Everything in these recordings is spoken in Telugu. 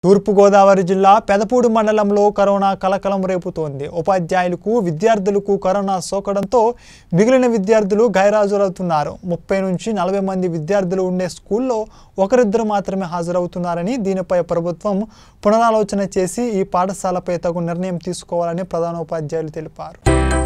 తూర్పుగోదావరి జిల్లా పెదపూడి మండలంలో కరోనా కలకలం రేపుతోంది ఉపాధ్యాయులకు విద్యార్థులకు కరోనా సోకడంతో మిగిలిన విద్యార్థులు గైరాజులవుతున్నారు ముప్పై నుంచి నలభై మంది విద్యార్థులు ఉండే స్కూల్లో ఒకరిద్దరు మాత్రమే హాజరవుతున్నారని దీనిపై ప్రభుత్వం పునరాలోచన చేసి ఈ పాఠశాలపై తగు నిర్ణయం తీసుకోవాలని ప్రధానోపాధ్యాయులు తెలిపారు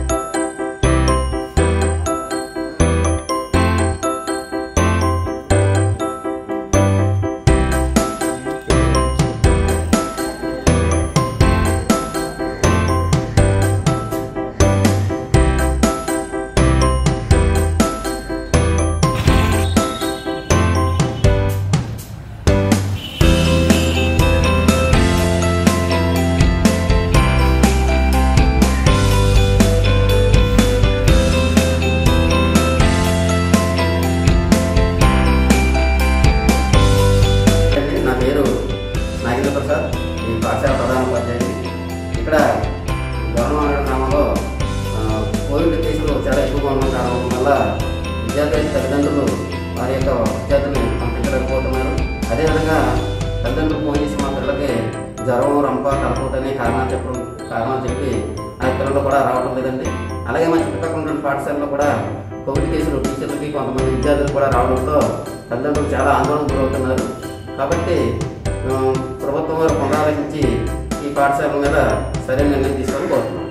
నా పేరు నాగేంద్ర ప్రసాద్ ఈ పాఠశాల ప్రధాన ఉపాధ్యాయుని ఇక్కడ గవర్నమెంట్ గ్రామంలో ఆ, కోవిడ్ కేసులు చాలా ఎక్కువగా ఉండడం కారణం వల్ల విద్యార్థుల తల్లిదండ్రులు వారి యొక్క విద్యార్థులను పంపించలేకపోతున్నారు అదేవిధంగా తల్లిదండ్రులు ఫోన్ చేసి మా పిల్లలకి జ్వరం రంప కలపూట అనే కారణాలు చెప్పడం కారణాలు చెప్పి ఆ పిల్లలు కూడా రావడం లేదండి అలాగే మా చుట్టుపక్కల ఉన్నటువంటి పాఠశాలలో కూడా కోవిడ్ కేసులు టీచర్లకి కొంతమంది విద్యార్థులు కూడా రావడంతో తల్లిదండ్రులు చాలా ఆందోళన గురవుతున్నారు కాబట్టి ఆ, ప్రభుత్వం వారు పునరాలోచించి ఈ పాఠశాల మీద సరైన నిర్ణయం తీసుకోవాలని కోరుతున్నాం